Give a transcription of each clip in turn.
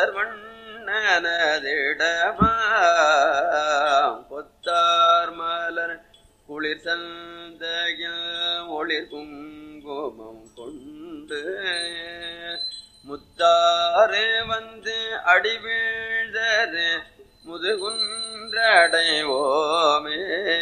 சுடர் வண்ணனதிடமாம் பொத்தார் மலர் குளிர் சந்தையில் ஒளிர் குங்குமம் கொண்டு முத்தாறு வந்து அடி வீழ்தரு முதுகுன்றடைவோமே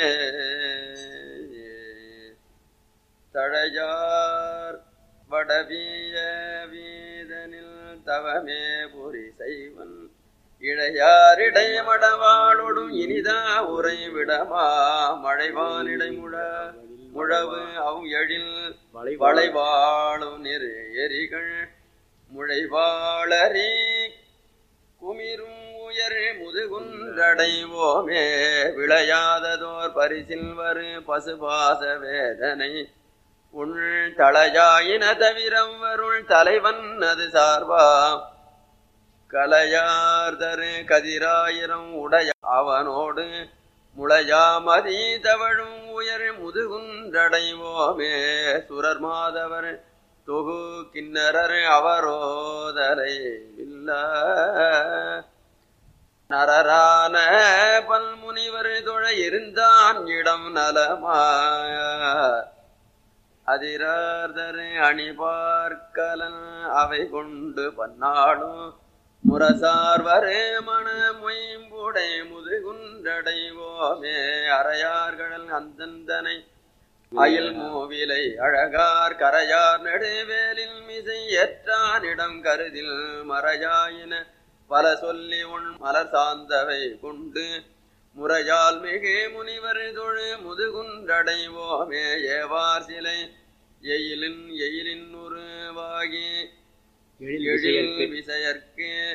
தழையார் வடவிய வீதனில் தவமே புரி செய்வன் இழையாரிடை மடவாளொடும் இனிதா உரை விடமா மழைவானிடை முழ முழவு அவ் எழில் வளைவாளும் நிறு எரிகள் முளைவாளரி குமிரும் உயர் முதுகுன்றடைவோமே விளையாததோர் பரிசில் வரு பசுபாச வேதனை உள் தளையாயின தவிரம் வருள் தலைவன் அது சார்பா கலையார்தரு கதிராயிரம் உடைய அவனோடு முளையாமதி தவழும் உயர் முதுகுன்றடைவோமே சுரர் மாதவர் தொகு கிண்ணரர் அவரோதரை இல்ல நரரான பல்முனிவர் தொழ இருந்தான் இடம் நலமாய அதிரார்தரு அணி பார்க்கலன் அவை கொண்டு பன்னாடும் முரசார்வரே மன மொயம்புடை முதுகுன்றடைவோமே அறையார்கள் அந்தந்தனை அயில் மூவிலை அழகார் கரையார் நெடுவேலில் மிசை ஏற்றானிடம் கருதில் மறையாயின பல சொல்லி உன் மலர் சார்ந்தவை கொண்டு முறையால் மிகு முனிவர் தொழு முதுகுன்றடைவோமே ஏவார் சிலை எயிலின் எயிலின் உருவாகி எழில் எழில் விசையர்க்கு விசையர்க்கு